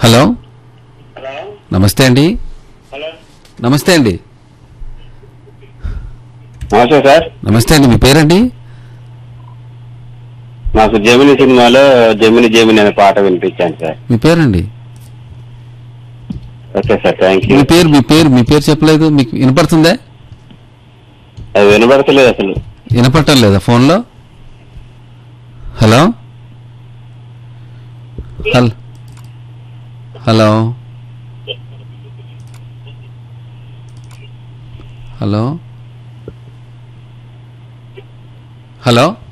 hello hello నమస్తే అండి hello నమస్తే అండి నమస్తే సార్ నమస్తే అండి మీ పేరండి నాకు జమిని సినిమాలో జమిని జమిని అనే పాట వినిపించాను సార్ మీ పేరండి ఓకే సార్ థ్యాంక్ యూ మీ పేరు మీ పేరు మీ పేరు చెప్పలేదు మీకు వినపడుతుందా అది వినబడతలేదు అసలు వినపడటం లేదా ఫోన్లో హలో హల్ హలో హలో హలో